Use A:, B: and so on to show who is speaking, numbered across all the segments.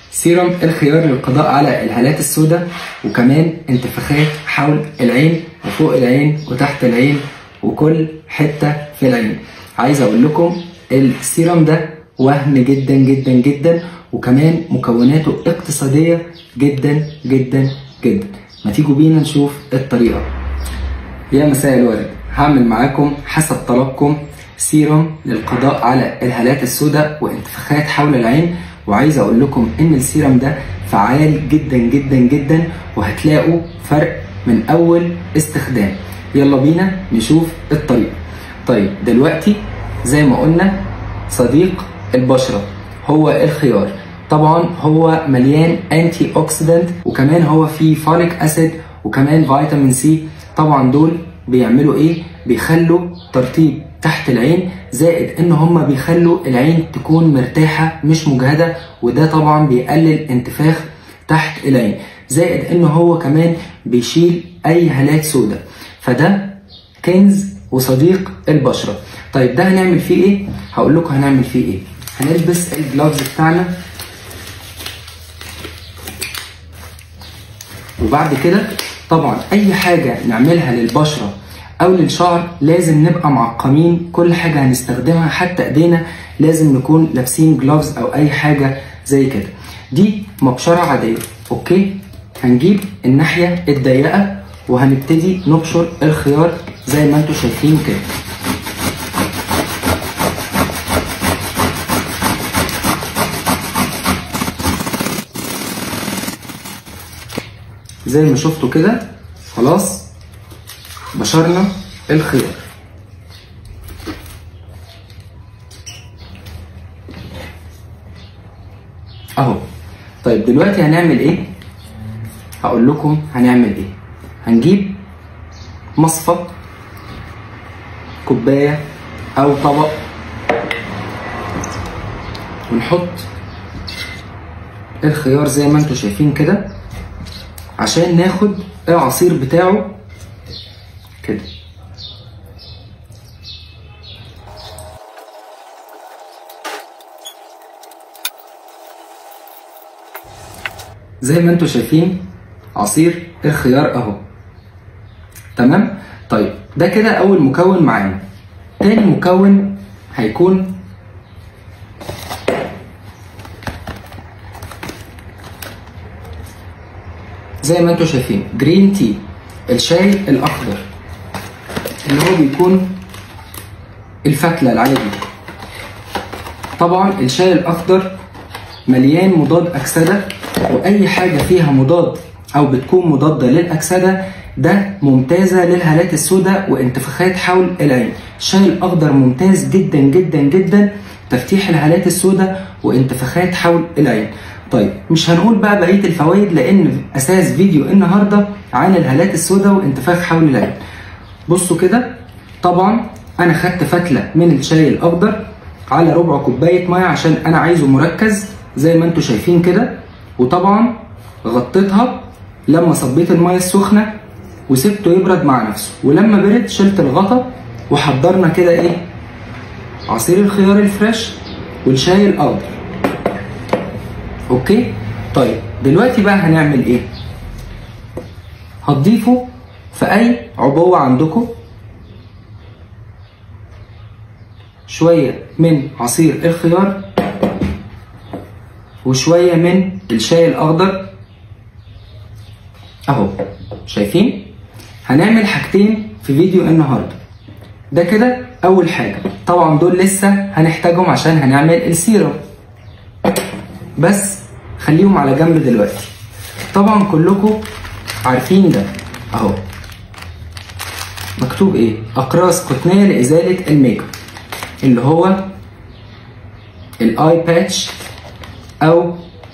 A: سيروم الخيار للقضاء على الهالات السوداء وكمان انتفاخات حول العين وفوق العين وتحت العين وكل حتة في العين عايز اقول لكم السيروم ده وهم جدا جدا جدا وكمان مكوناته اقتصادية جدا جدا جدا ما تيجوا بينا نشوف الطريقة يا مساء الورد هعمل معاكم حسب طلبكم سيروم للقضاء على الهالات السوداء وانتفاخات حول العين وعايز اقول لكم ان السيرم ده فعال جدا جدا جدا وهتلاقوا فرق من اول استخدام يلا بينا نشوف الطريقه طيب دلوقتي زي ما قلنا صديق البشره هو الخيار طبعا هو مليان انتي اوكسيدنت وكمان هو فيه فوليك اسيد وكمان فيتامين سي طبعا دول بيعملوا ايه بيخلوا ترطيب تحت العين زائد ان هما بيخلوا العين تكون مرتاحة مش مجهدة وده طبعا بيقلل انتفاخ تحت العين زائد ان هو كمان بيشيل اي هالات سوداء فده كنز وصديق البشرة طيب ده هنعمل فيه ايه هقول لكم هنعمل فيه ايه هنلبس الجلافز بتاعنا وبعد كده طبعا اي حاجة نعملها للبشرة او للشعر لازم نبقى معقمين كل حاجة هنستخدمها حتى ايدينا لازم نكون لابسين جلوفز او اي حاجة زي كده دي مبشرة عادية اوكي هنجيب الناحية الضيقة وهنبتدي نبشر الخيار زي ما انتم شايفين كده زي ما شفتوا كده خلاص بشرنا الخيار اهو طيب دلوقتي هنعمل ايه هقول لكم هنعمل ايه هنجيب مصفى كوبايه او طبق ونحط الخيار زي ما انتم شايفين كده عشان ناخد العصير بتاعه كده زي ما انتم شايفين عصير الخيار اهو تمام طيب ده كده اول مكون معانا تاني مكون هيكون زي ما انتم شايفين جرين تي الشاي الاخضر اللي هو بيكون الفتلة العادي طبعا الشاي الاخضر مليان مضاد اكسده واي حاجه فيها مضاد او بتكون مضاده للاكسده ده ممتازه للهالات السوداء وانتفاخات حول العين الشاي الاخضر ممتاز جدا جدا جدا تفتيح الهالات السوداء وانتفاخات حول العين طيب مش هنقول بقى بقيه الفوائد لان اساس فيديو النهارده عن الهالات السوداء وانتفاخ حول العين بصوا كده طبعا انا خدت فتله من الشاي الاخضر على ربع كوبايه ميه عشان انا عايزه مركز زي ما انتم شايفين كده وطبعا غطيتها لما صبيت الميه السخنه وسبته يبرد مع نفسه ولما برد شلت الغطا وحضرنا كده ايه عصير الخيار الفريش والشاي الاخضر اوكي طيب دلوقتي بقى هنعمل ايه هتضيفوا في اي عبوه عندكم شويه من عصير الخيار وشويه من الشاي الاخضر اهو شايفين هنعمل حاجتين في فيديو النهارده ده كده اول حاجه طبعا دول لسه هنحتاجهم عشان هنعمل السيرم بس خليهم على جنب دلوقتي طبعا كلكم عارفين ده اهو مكتوب ايه اقراص قطنيه لازاله الميك اب اللي هو الاي باتش او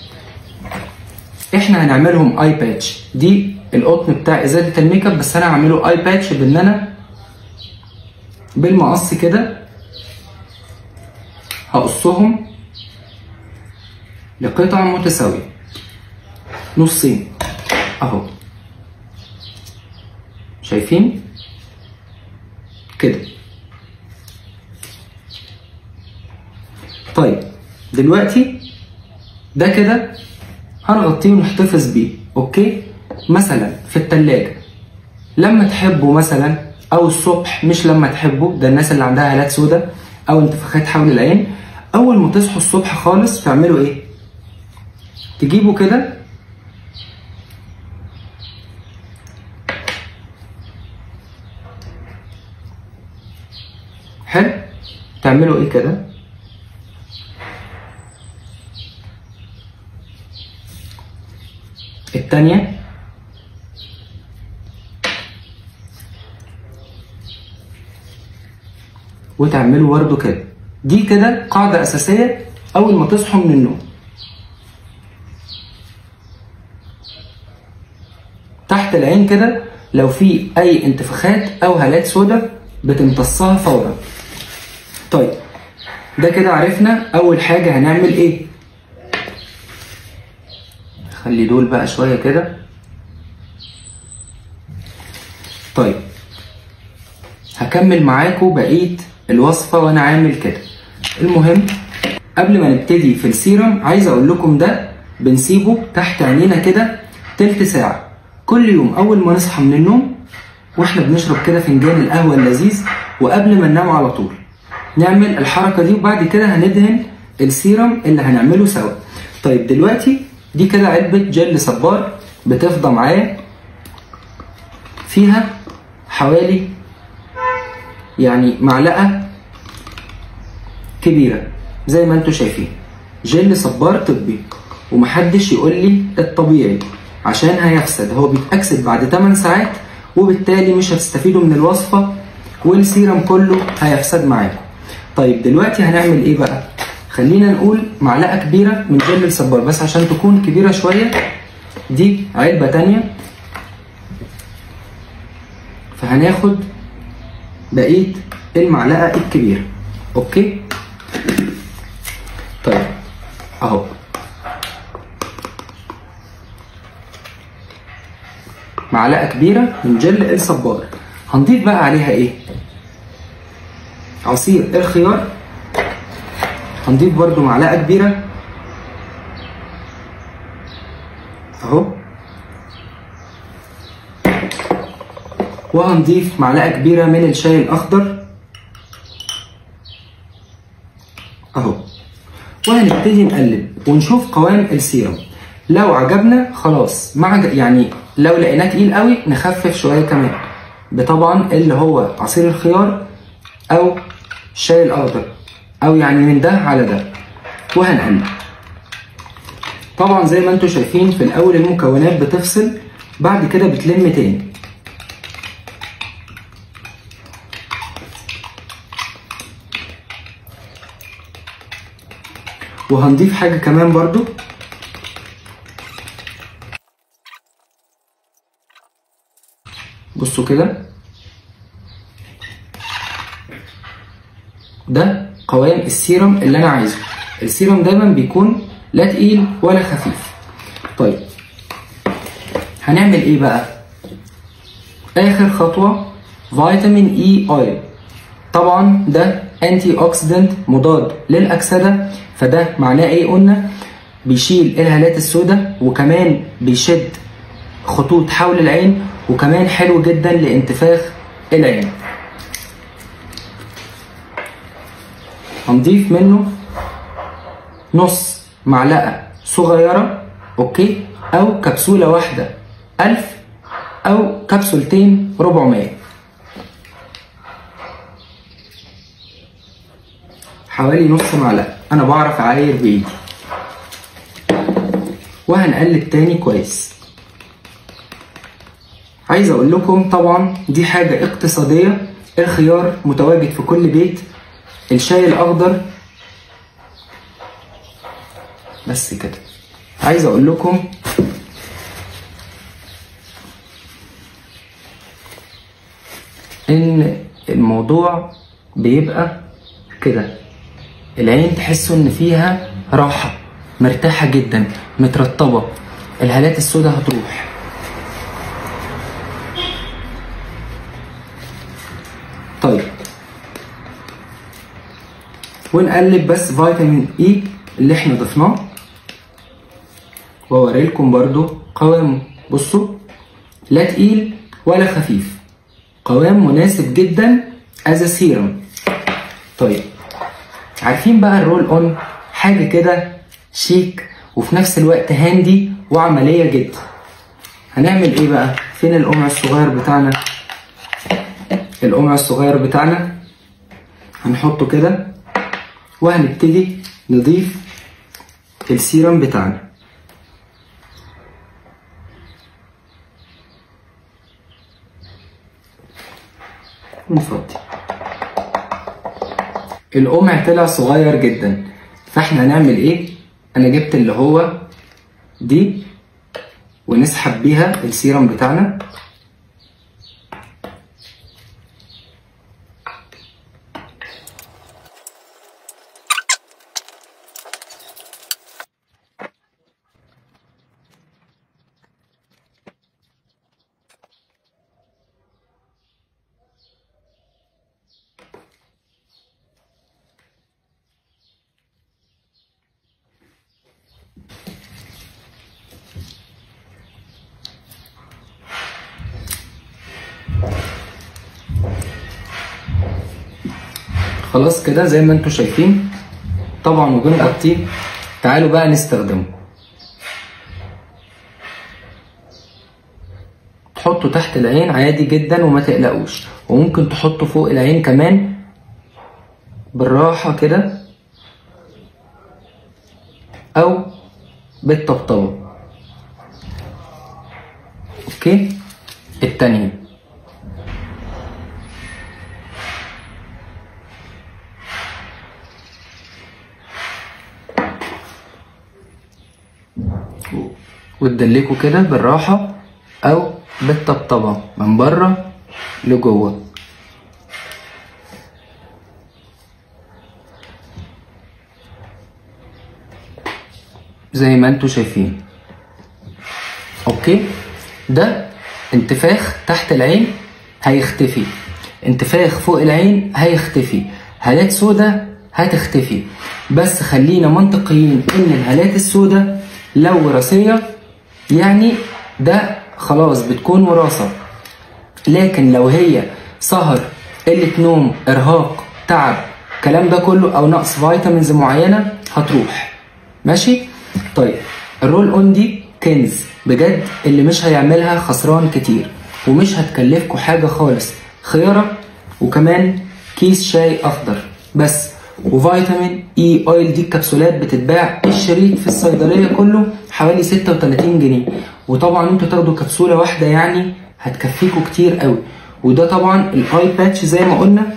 A: احنا هنعملهم اي باتش دي القطن بتاع ازاله الميك اب بس انا هعمله اي باتش بان انا بالمقص كده هقصهم لقطع متساوية نصين اهو شايفين كده طيب دلوقتي ده كده هنغطيه ونحتفظ بيه اوكي مثلا في التلاجة لما تحبوا مثلا او الصبح مش لما تحبوا ده الناس اللي عندها هالات سوداء او انتفاخات حول العين اول ما تصحوا الصبح خالص تعملوا ايه تجيبوا كده حلو تعملوا ايه كده التانية وتعملوا برضه كده دي كده قاعدة أساسية أول ما تصحوا من النوم تحت العين كده لو في أي انتفاخات أو هالات سوداء بتمتصها فورا طيب ده كده عرفنا أول حاجة هنعمل إيه خلي دول بقى شوية كده طيب هكمل معاكم بقية الوصفة وأنا عامل كده المهم قبل ما نبتدي في السيرم عايز أقول لكم ده بنسيبه تحت عينينا كده تلت ساعة كل يوم أول ما نصحى من النوم واحنا بنشرب كده فنجان القهوة اللذيذ وقبل ما ننام على طول نعمل الحركة دي وبعد كده هندهن السيرم اللي هنعمله سوا طيب دلوقتي دي كده علبة جل صبار بتفضى معايا فيها حوالي يعني معلقة كبيرة زي ما انتوا شايفين جل صبار طبي ومحدش يقول لي الطبيعي عشان هيفسد هو بيتأكسد بعد 8 ساعات وبالتالي مش هتستفيدوا من الوصفة والسيرم كله هيفسد معاكم طيب دلوقتي هنعمل ايه بقى خلينا نقول معلقة كبيرة من جل الصبار بس عشان تكون كبيرة شوية دي علبة تانية فهناخد بقية المعلقة الكبيرة اوكي طيب اهو معلقة كبيرة من جل الصبار هنضيف بقى عليها ايه عصير الخيار هنضيف برضو معلقة كبيرة اهو وهنضيف معلقة كبيرة من الشاي الأخضر اهو وهنبتدي نقلب ونشوف قوام السيرم لو عجبنا خلاص مع يعني لو لقيناه تقيل قوي نخفف شويه كمان بطبعا اللي هو عصير الخيار او الشاي الاخضر او يعني من ده على ده وهنقلب طبعا زي ما انتم شايفين في الاول المكونات بتفصل بعد كده بتلم تاني وهنضيف حاجة كمان برضو بصوا كده ده قوام السيرم اللي انا عايزه السيرم دايما بيكون لا تقيل ولا خفيف طيب هنعمل ايه بقى اخر خطوه فيتامين اي اويل طبعا ده انتي اوكسيدنت مضاد للاكسده فده معناه ايه قلنا بيشيل الهالات السوداء وكمان بيشد خطوط حول العين وكمان حلو جدا لانتفاخ العين هنضيف منه نص معلقة صغيرة اوكي او كبسولة واحدة ألف او كبسولتين ربعمية حوالي نص معلقة انا بعرف اعاير بايدي وهنقلب تاني كويس عايز اقول لكم طبعا دي حاجة اقتصادية الخيار متواجد في كل بيت الشاي الاخضر بس كده عايز اقول لكم ان الموضوع بيبقى كده العين تحسوا ان فيها راحة مرتاحة جدا مترطبة الهالات السوداء هتروح طيب ونقلب بس فيتامين اي اللي احنا ضفناه واوريلكم برضو قوامه بصوا لا تقيل ولا خفيف قوام مناسب جدا از سيرم طيب عارفين بقى الرول اون حاجه كده شيك وفي نفس الوقت هاندي وعمليه جدا هنعمل ايه بقى فين القمع الصغير بتاعنا القمع الصغير بتاعنا هنحطه كده وهنبتدي نضيف السيرم بتاعنا ونفضي القمع طلع صغير جدا فاحنا هنعمل ايه انا جبت اللي هو دي ونسحب بيها السيرم بتاعنا خلاص كده زي ما انتم شايفين طبعا وبنغطيه تعالوا بقى نستخدمه تحطه تحت العين عادي جدا وما تقلقوش وممكن تحطه فوق العين كمان بالراحة كده أو بالطبطبة أوكي التانية وتدلكوا كده بالراحة أو بالطبطبة من بره لجوه زي ما انتوا شايفين اوكي ده انتفاخ تحت العين هيختفي انتفاخ فوق العين هيختفي هالات سودا هتختفي بس خلينا منطقيين ان الهالات السودا لو وراثية يعني ده خلاص بتكون وراثة لكن لو هي سهر قلة نوم إرهاق تعب الكلام ده كله أو نقص فيتامينز معينة هتروح ماشي طيب الرول اون دي كنز بجد اللي مش هيعملها خسران كتير ومش هتكلفكوا حاجة خالص خيارة وكمان كيس شاي أخضر بس وفيتامين اي اويل دي الكبسولات بتتباع الشريط في الصيدليه كله حوالي 36 جنيه وطبعا انتوا تاخدوا كبسوله واحده يعني هتكفيكوا كتير قوي وده طبعا الاي باتش زي ما قلنا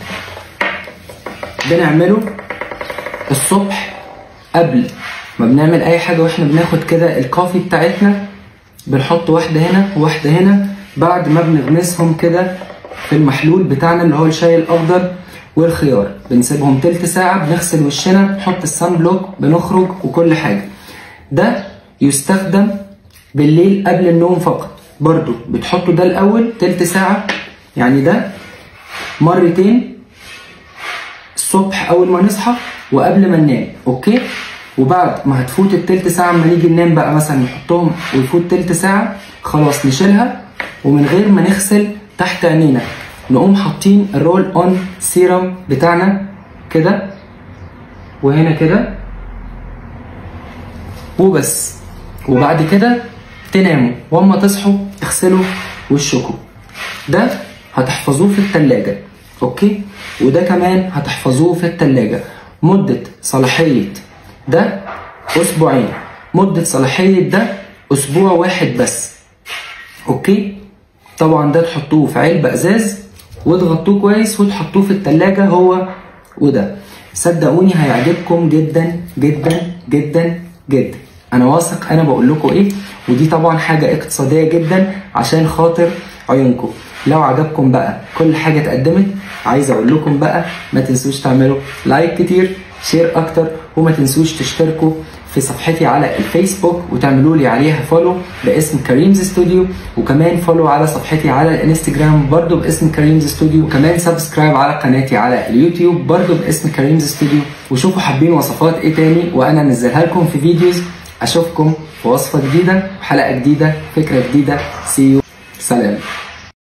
A: بنعمله الصبح قبل ما بنعمل اي حاجه واحنا بناخد كده الكافي بتاعتنا بنحط واحده هنا وواحده هنا بعد ما بنغمسهم كده في المحلول بتاعنا اللي هو الشاي الاخضر والخيار بنسيبهم تلت ساعة بنغسل وشنا نحط السان بلوك بنخرج وكل حاجة ده يستخدم بالليل قبل النوم فقط برضو بتحطوا ده الأول تلت ساعة يعني ده مرتين الصبح أول ما نصحى وقبل ما ننام أوكي وبعد ما هتفوت التلت ساعة اما نيجي ننام بقى مثلا نحطهم ويفوت تلت ساعة خلاص نشيلها ومن غير ما نغسل تحت عينينا نقوم حاطين الرول اون سيرم بتاعنا كده وهنا كده وبس وبعد كده تناموا واما تصحوا اغسلوا وشكم ده هتحفظوه في التلاجة اوكي وده كمان هتحفظوه في التلاجة مدة صلاحية ده اسبوعين مدة صلاحية ده اسبوع واحد بس اوكي طبعا ده تحطوه في علبة ازاز وتغطوه كويس وتحطوه في التلاجة هو وده صدقوني هيعجبكم جدا جدا جدا جدا انا واثق انا بقول لكم ايه ودي طبعا حاجة اقتصادية جدا عشان خاطر عيونكم لو عجبكم بقى كل حاجة اتقدمت عايز اقول لكم بقى ما تنسوش تعملوا لايك كتير شير اكتر وما تنسوش تشتركوا في صفحتي على الفيسبوك وتعملوا لي عليها فولو باسم كريمز ستوديو وكمان فولو على صفحتي على الانستجرام برضو باسم كريمز ستوديو وكمان سبسكرايب على قناتي على اليوتيوب برضو باسم كريمز ستوديو وشوفوا حابين وصفات ايه تاني وانا انزلها لكم في فيديوز اشوفكم في وصفه جديده وحلقه جديده فكره جديده سي يو سلام